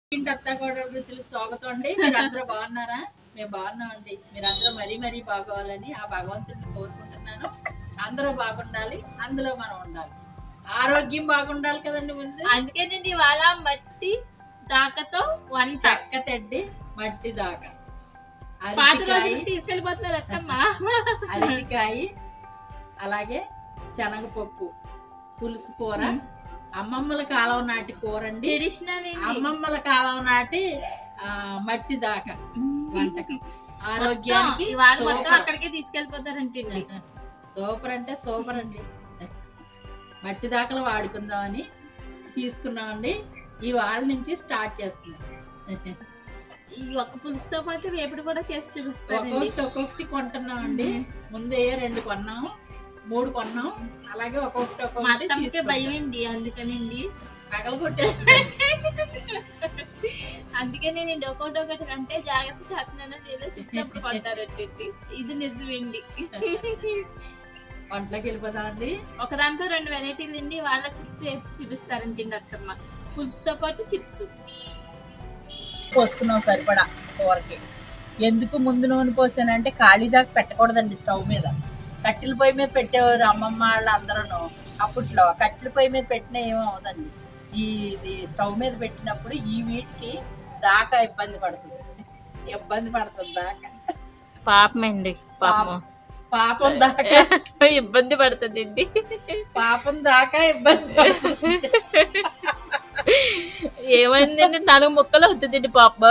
ఇంటి అత్త కోడల రుచులకు స్వాగతం అండి మీరందరూ బాగున్నారా మేము బాగున్నామండి మీరందరూ మరీ మరీ బాగోవాలని ఆ భగవంతుడిని కోరుకుంటున్నాను అందరూ బాగుండాలి అందులో మనం ఉండాలి ఆరోగ్యం బాగుండాలి కదండి ముందు అందుకేనండి ఇవాళ మట్టి దాకతో వంచ చక్క తెడ్డి మట్టి దాకా పాత అరటికాయ రోజులు తీసుకెళ్లిపోతున్నారు అత్తమ్మ అరటికాయ అలాగే శనగపప్పు పులుసు కూర అమ్మమ్మల కాలం నాటి కూర అండి ట్రెడిషనల్ అమ్మమ్మల కాలం నాటి ఆ, మట్టి దాకా వంటకం ఆరోగ్యానికి ఇవాళ మొత్తం సూపర్. అక్కడికే తీసుకెళ్లిపోతారంటండి సూపర్ అంటే సూపర్ అండి మట్టి దాకలు వాడుకుందామని తీసుకున్నామండి ఈ వాళ్ళ నుంచి స్టార్ట్ చేస్తున్నాం ఈ ఒక్క పులుసుతో పాటు రేపుడు కూడా చేసి చూపిస్తారండి ఒక్కొక్కటి ఒక్కొక్కటి కొంటున్నామండి ముందే రెండు కొన్నాం మూడు కొన్నాం అలాగే ఒక్కొక్కటి మా ఒక్కొక్కటి అత్తమ్మకే భయం తీసుకుంటాం. అండి అందుకనండి పగలగొట్టే అందుకే నేను ఒకటి ఒకటి అంటే జాగ్రత్త చేస్తున్నానో లేదో చూసినప్పుడు పడతారంటండి ఇది నిజమండి వంటలోకి వెళ్ళిపోదామండి ఒక దాంట్లో రెండు వెరైటీలు అండి వాళ్ళ చిప్స్ చూపిస్తారంటండి అత్తమ్మ పులుసుతో పాటు చిప్స్ పోసుకున్నాం సరిపడా కూరకి ఎందుకు ముందు నూనె పోసానంటే ఖాళీ దాకా పెట్టకూడదండి స్టవ్ మీద కట్టెల పొయ్యి మీద పెట్టేవారు అమ్మమ్మ వాళ్ళు అందరూ అప్పట్లో కట్టెల పొయ్యి మీద పెట్టినా ఏమవుదండి ఈ ఇది స్టవ్ మీద పెట్టినప్పుడు ఈ వీటికి దాకా ఇబ్బంది పడుతుంది ఇబ్బంది పడుతుంది దాకా పాపం అండి పాపం. పాపం దాకా ఇబ్బంది పడుతుందండి పాపం దాకా ఇబ్బంది పడుతుంది ఏమైందండి నాలుగు ముక్కలు అవుతుందండి పాప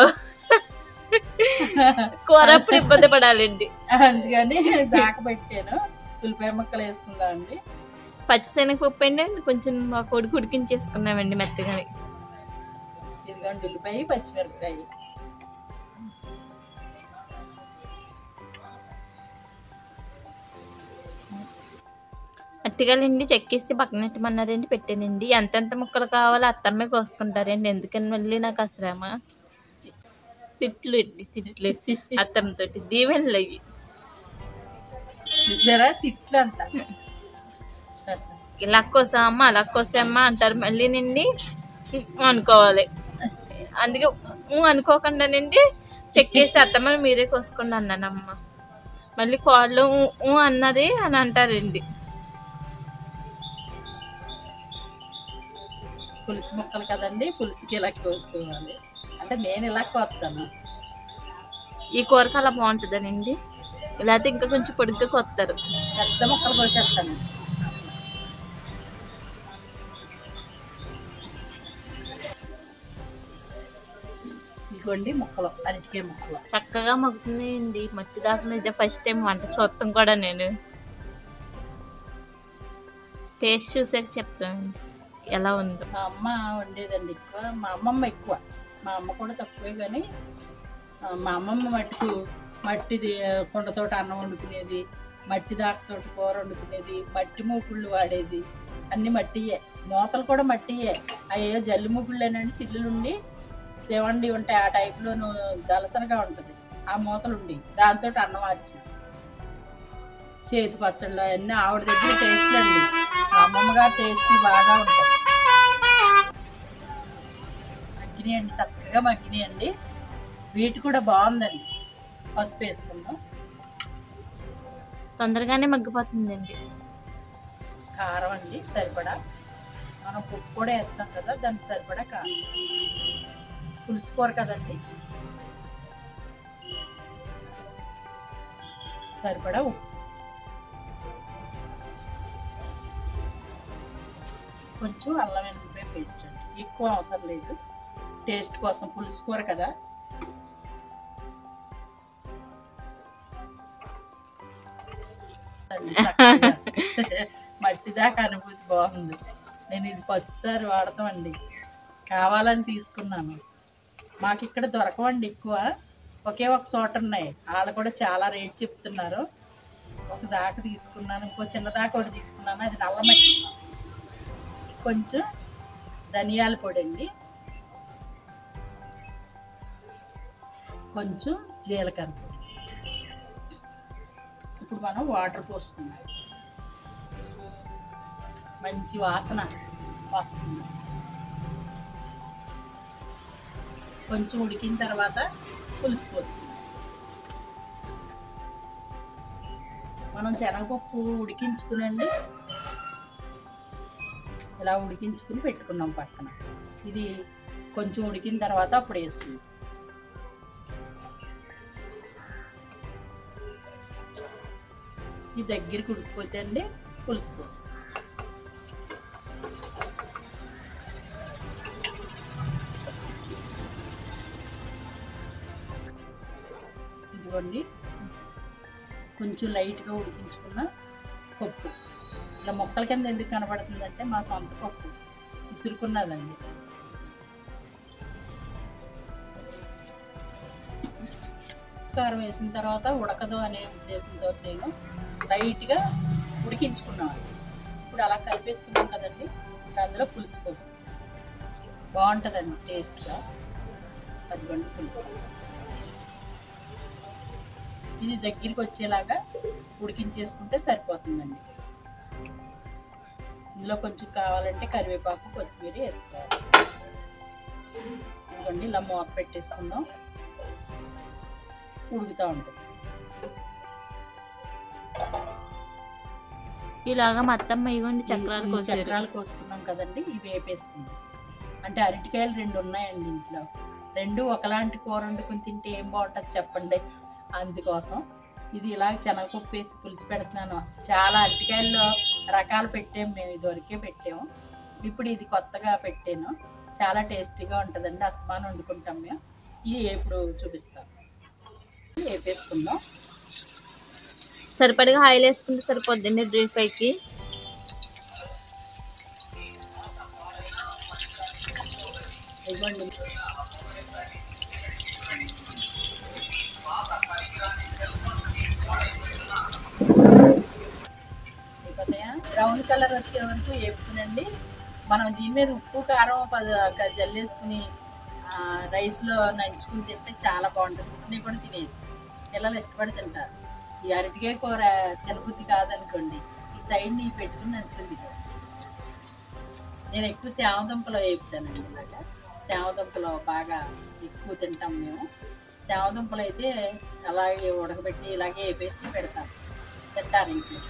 కూర అప్పుడు ఇబ్బంది పడాలండి అందుకని దాకా పెట్టాను ఉల్లిపాయ ముక్కలు వేసుకుందామండి పచ్చిశనగపప్పు అండి కొంచెం మా కొడుకు ఉడికించేసుకున్నామండి మెత్తగాని ఇదిగోండి ఉల్లిపాయ పచ్చిమిరపకాయ అట్టిగాలండి చెక్కేసి పక్కన పెట్టమన్నారండి పెట్టానండి ఎంతెంత ముక్కలు కావాలో అత్తమ్మే కోసుకుంటారండి ఎందుకని మళ్ళీ నాకు అసలేమ తిట్లు అండి తిట్లు అత్తమ్మతో దీవెనలు అయ్యి చూసారా తిట్లు అంట ఇలా కోసామా అలా కోసామా అంటారు మళ్ళీ నిండి అనుకోవాలి అందుకే ఊ అనుకోకుండానండి చెక్కేసి అత్తమ్మని మీరే కోసుకోండి అన్నానమ్మ మళ్ళీ కోళ్ళు ఊ ఊ అన్నది అని అంటారండి పులుసు ముక్కలు కదండి పులుసుకి ఇలా కోసుకోవాలి అంటే నేను ఇలా కోస్తాను ఈ కూరకు అలా బాగుంటుందనండి ఇలా అయితే ఇంకా కొంచెం పొడుగ్గా కొత్తారు పెద్ద ముక్కలు కోసేస్తాను ఇదిగోండి ముక్కలు అరటికాయ ముక్కలు చక్కగా మగ్గుతున్నాయండి మట్టి దాకా ఇదే ఫస్ట్ టైం వంట చూస్తాం కూడా నేను టేస్ట్ చూసాక చెప్తానండి ఎలా ఉందో మా అమ్మ వండేదండి ఎక్కువ మా అమ్మమ్మ ఎక్కువ మా అమ్మ కూడా తక్కువే కానీ ఆ, మా అమ్మమ్మ మట్టుకు మట్టిది కుండతోటి అన్నం వండుకునేది మట్టి దాకతోటి కూర వండుకునేది మట్టి మూకుళ్ళు వాడేది అన్ని మట్టియే మూతలు కూడా మట్టియే అయ్యో జల్లి మూకుళ్ళేనండి చిల్లులుండి శివండి ఉంటాయి ఆ టైప్లోను దలసరగా ఉంటుంది ఆ మూతలు ఉండి దాంతో అన్నం వచ్చి చేతి పచ్చళ్ళు అవన్నీ ఆవిడ దగ్గర టేస్ట్లు అండి మా అమ్మమ్మ గారి టేస్ట్లు బాగా ఉంటాయి మగ్గినాయండి చక్కగా మగ్గినాయండి వీటి కూడా బాగుందండి పసుపు వేసుకుందాం తొందరగానే మగ్గిపోతుందండి కారం అండి సరిపడా మనం ఉప్పు కూడా వేస్తాం కదా దానికి సరిపడా కారం పులుసు కూర కదండి సరిపడా ఉప్పు కొంచెం అల్లం వెల్లుల్లిపాయ పేస్ట్ అండి ఎక్కువ అవసరం లేదు టేస్ట్ కోసం పులుసు కూర కదా అండి, చక్కగా. మట్టి దాకా అనుభూతి బాగుంది నేను ఇది ఫస్ట్ సారి వాడతామండి కావాలని తీసుకున్నాను మాకు ఇక్కడ దొరకవండి ఎక్కువ ఒకే ఒక చోట ఉన్నాయి వాళ్ళు కూడా చాలా రేట్ చెప్తున్నారు ఒక దాకా తీసుకున్నాను ఇంకో చిన్న దాకా ఒకటి తీసుకున్నాను అది నల్ల మట్టి కొంచెం ధనియాల పొడి అండి కొంచెం జీలకర్ర పొడి ఇప్పుడు మనం వాటర్ పోసుకున్నాం మంచి వాసన వస్తుంది కొంచెం ఉడికిన తర్వాత పులుసు పోసి మనం శనగపప్పు ఉడికించుకునండి ఇలా ఉడికించుకుని పెట్టుకున్నాం పక్కన ఇది కొంచెం ఉడికిన తర్వాత అప్పుడు వేసుకుందాం ఈ దగ్గరికి ఉడికిపోతే అండి పులుసు పోసి ఇదిగోండి కొంచెం లైట్గా ఉడికించుకున్న పప్పు ఇలా మొక్కల కింద ఎందుకు కనబడుతుందంటే మా సొంత పప్పు విసురుకున్నదండి కారం వేసిన తర్వాత ఉడకదు అనే ఉద్దేశంతో నేను లైట్గా ఉడికించుకున్నాను ఇప్పుడు అలా కలిపేసుకున్నాం కదండి ఇప్పుడు అందులో పులుసు పోసి బాగుంటుందండి టేస్ట్గా అదిగోండి పులుసు ఇది దగ్గరికి వచ్చేలాగా ఉడికించేసుకుంటే సరిపోతుందండి ఇందులో కొంచెం కావాలంటే కరివేపాకు కొత్తిమీర వేసుకోవాలి ఇదిగోండి ఇలా మూత పెట్టేసుకుందాం ఉడుకుతూ ఉంటుంది ఇలాగా మా అత్తమ్మ ఇగోండి చక్రాలు ఈ కోసారు చక్రాలు కోసుకున్నాం కదండి ఇవి వేపేసుకుందాం అంటే అరటికాయలు రెండు ఉన్నాయండి ఇంట్లో రెండు ఒకలాంటి కూర వండుకుని తింటే ఏం బాగుంటుంది చెప్పండి అందుకోసం ఇది ఇలా శనగపప్పు వేసి పులుసు పెడుతున్నాను చాలా అరటికాయల్లో రకాలు పెట్టాము మేము ఇదివరకే పెట్టాము ఇప్పుడు ఇది కొత్తగా పెట్టాను చాలా టేస్టీగా ఉంటుందండి అస్తమానం వండుకుంటాం మేము ఇది ఎప్పుడు చూపిస్తాం వేపేసుకుందాం సరిపడిగా ఆయిల్ వేసుకుంటే సరిపోద్దండి డీప్ ఫ్రైకి ఇదిగోండి అయిపోతాయా బ్రౌన్ కలర్ వచ్చే వరకు వేపుకునండి మనం దీని మీద ఉప్పు కారం పది ఒక జల్లేసుకుని ఆ, రైస్లో నంచుకుని తింటే చాలా బాగుంటుంది ఉప్పుని కూడా తినేయచ్చు పిల్లలు ఇష్టపడి తింటారు ఈ అరటికాయ కూర తినబుద్ధి కాదనుకోండి ఈ సైడ్ని పెట్టుకుని నంచుకుని తినవచ్చు నేను ఎక్కువ శామదుంపలో వేపుతానండి ఇలాగా శామదుంపలో బాగా ఎక్కువ తింటాం మేము శామదుంపలు అయితే అలాగే ఉడకబెట్టి ఇలాగే వేపేసి పెడతాం తింటారు ఇంట్లో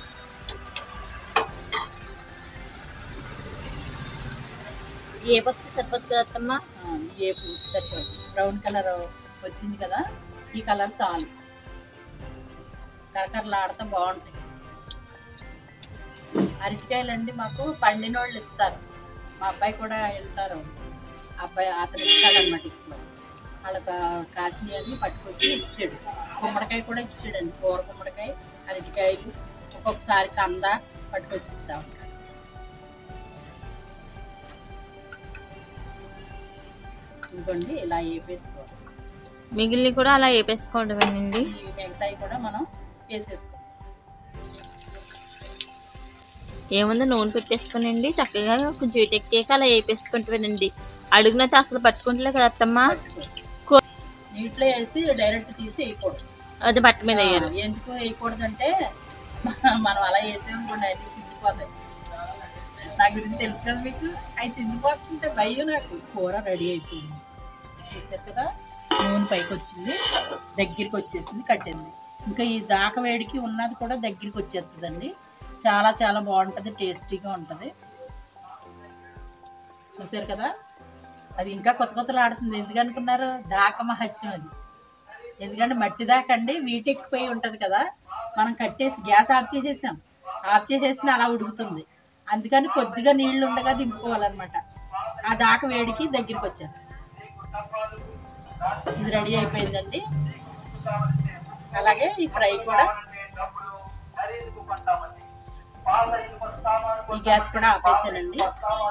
ఏ పప్పు సరిపోతుంది అత్తమ్మ ఆ, ఈ ఏపు సరిపోదు బ్రౌన్ కలర్ వచ్చింది కదా ఈ కలర్ చాలు కరకరలాడితే బాగుంటాయి అరటికాయలు అండి మాకు పండిన వాళ్ళు ఇస్తారు మా అబ్బాయి కూడా వెళ్తారు అబ్బాయి అతను ఇస్తాడనమాట ఎక్కువ వాళ్ళకి కాసినవి అది పట్టుకొచ్చి ఇచ్చాడు గుమ్మడికాయ కూడా ఇచ్చాడండి కూర గుమ్మడికాయ అరటికాయలు ఒక్కొక్కసారి కంద పట్టుకొచ్చి ఇస్తా ఉంటాడు ఇదిగోండి ఇలా వేపేసుకోవాలి మిగిలిన కూడా అలా వేపేసుకోవడమేనండి ఈ మిగతాయి కూడా మనం వేసేస్తాం ఏముందో నూనె పెట్టేసుకోనండి చక్కగా కొంచెం ఇటెక్కాక అలా వేపేసుకుంటామేనండి అడుగునైతే అసలు పట్టుకుంటలే కదా అత్తమ్మ కూ- నీటిలో వేసి డైరెక్ట్ తీసి వేయకూడదు అది బట్ట మీద వేయాలి ఆ, ఎందుకు వేయకూడదంటే మన- మనం అలా వేసామనుకోండి అన్ని చిందిపోతాయి నా గురించి తెలుసు కదా మీకు అవి చిందిపోతుంటే భయం నాకు కూర రెడీ అయిపోయింది చూసారు కదా నూనె పైకి వచ్చింది దగ్గరికి వచ్చేసింది కట్టింది ఇంకా ఈ దాక వేడికి ఉన్నది కూడా దగ్గరికి వచ్చేస్తుందండి చాలా చాలా బాగుంటుంది టేస్టీగా ఉంటుంది చూసారు కదా అది ఇంకా కొత్త కొత్తలు ఆడుతుంది ఎందుకు అనుకున్నారు దాక మహత్యం అది ఎందుకంటే మట్టి దాకా అండి వీటెక్కిపోయి ఉంటుంది కదా మనం కట్టేసి గ్యాస్ ఆఫ్ చేసేసాం ఆఫ్ చేసేసిన అలా ఉడుకుతుంది అందుకని కొద్దిగా నీళ్లు ఉండగా దింపుకోవాలన్నమాట ఆ దాకా వేడికి దగ్గరికి వచ్చాను ఇది రెడీ అయిపోయిందండి అలాగే ఈ ఫ్రై కూడా ఈ గ్యాస్ కూడా ఆపేసానండి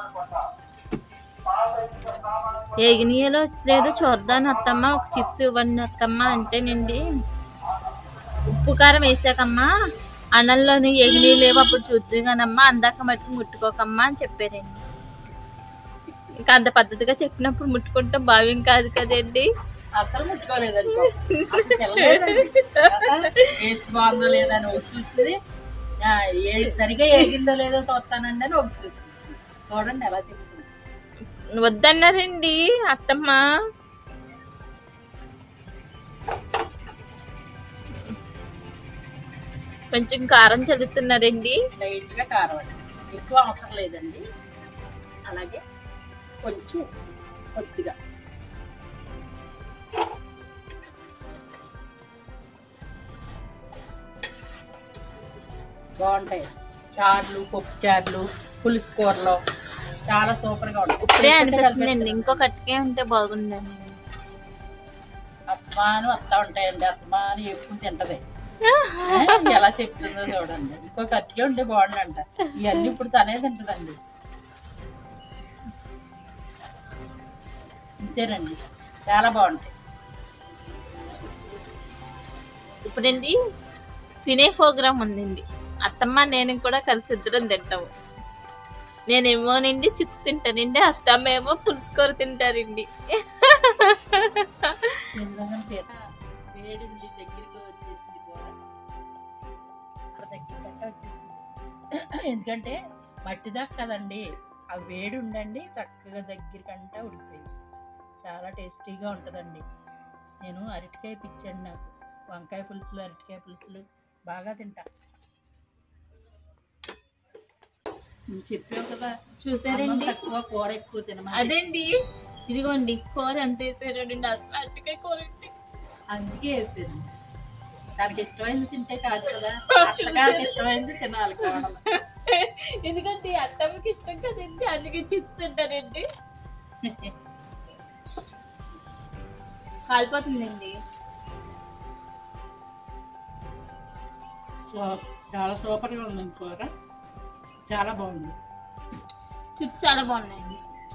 ఏగినియలో లేదో చూద్దాను అత్తమ్మ ఒక చిప్స్ ఇవ్వండి అత్తమ్మ అంటేనండి ఉప్పు కారం వేసాకమ్మా అన్నంలోని ఎగిని లేవు అప్పుడు చూద్దు కానమ్మా అందాక మట్టుకు ముట్టుకోకమ్మా అని చెప్పారండి ఇంకా అంత పద్ధతిగా చెప్పినప్పుడు ముట్టుకుంటే భావ్యం కాదు కదండి అసలు ముట్టుకోలేదండి అసలు తెల్లలేదండి టేస్ట్ బాగుందో లేదో అని ఒకటి చూస్తుంది ఆ, ఏ- సరిగా ఏగిందో లేదో చూస్తానండి అని ఒకటి చూస్తుంది చూడండి ఎలా చెప్తుంది వద్దన్నారండి అత్తమ్మ కొంచెం కారం చల్లుతున్నారండి లైట్గా కారం అండి ఎక్కువ అవసరం లేదండి అలాగే కొంచెం కొద్దిగా బాగుంటాయి చార్లు పప్పు చార్లు పులుసు కూరలు చాలా సూపర్గా ఉంటాయి ఇప్పుడే ఇప్పుడే అనిపిస్తుందండి ఇంకో కట్టికే ఉంటే బాగుండండి అత్తమాను వస్తా ఉంటాయండి అత్తమాను ఎప్పుడు తింటది ఏ, ఎలా చెప్తుందో చూడండి ఇంకో కట్టిగా ఉంటే బాగుండంట ఇవన్నీ ఇప్పుడు తనే తింటదండి అంతేనండి చాలా బాగుంటాయి ఇప్పుడండి తినే ప్రోగ్రామ్ ఉందండి అత్తమ్మ నేను కూడా కలిసి ఇద్దరం తింటాము నేనేమోనండి చిప్స్ తింటానండి అత్తమ్మ ఏమో పులుసుకూర తింటారండి ఎందుకంటే వేడి ఉంది దగ్గరికి వచ్చేసింది కూర అలా దగ్గరికంటే వచ్చేసింది ఎందుకంటే మట్టి దాకా కదండి ఆ వేడి ఉండండి చక్కగా దగ్గరికంటే ఉడికిపోయింది చాలా టేస్టీగా ఉంటుందండి నేను అరటికాయ పిచ్చండి నాకు వంకాయ పులుసులు అరటికాయ పులుసులు బాగా తింటా నువ్వు చెప్పావు కదా అన్నం చూసారండి తక్కువ కూర ఎక్కువ తినమని అదేండి ఇదిగోండి కూర ఎంత వేసారండి అసలు అరటికాయ కూర అండి అందుకే వేసాను దానికి ఇష్టమైంది తింటే కాదు కదా చూసాను. అత్తగారికి ఇష్టమైంది తినాలి కోడలు ఎందుకంటే అత్తమ్మకి ఇష్టం కదండి అందుకే చిప్స్ తింటారండి కాలిపోతుందండి సో- చాలా సూపర్గా ఉంది కూర చాలా బాగుంది చిప్స్ చాలా బాగున్నాయండి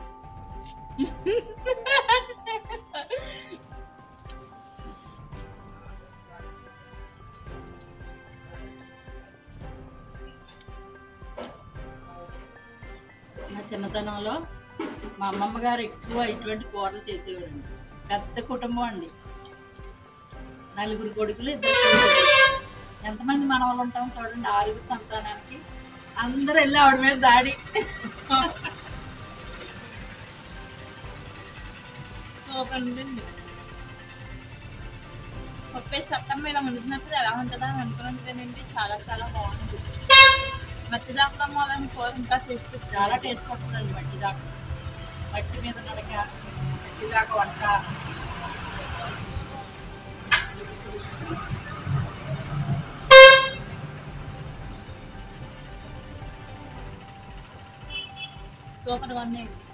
నా చిన్నతనంలో మా అమ్మమ్మ గారు ఎక్కువ ఇటువంటి కూరలు చేసేవారండి పెద్ద కుటుంబం అండి నలుగురు కొడుకులు ఇద్దరు కూతుళ్ళు. ఎంతమంది మనవాళ్ళు ఉంటాం చూడండి ఆరుగురు సంతానానికి అందరూ వెళ్ళి ఆవిడ మీద దాడి సూపర్ ఉందండి పప్పేసి అత్తమ్మ ఇలా వండుతున్నప్పుడు ఎలా ఉంటుందా అని అనుకున్నానండి చాలా చాలా బాగుంది మట్టి దాకా వాళ్ళని కూర ఇంకా టేస్ట్ చాలా టేస్ట్ వస్తుందండి మట్టి దాకా మట్టి మీద నడక మట్టి దాకా వంట సూపర్గా ఉన్నాయండి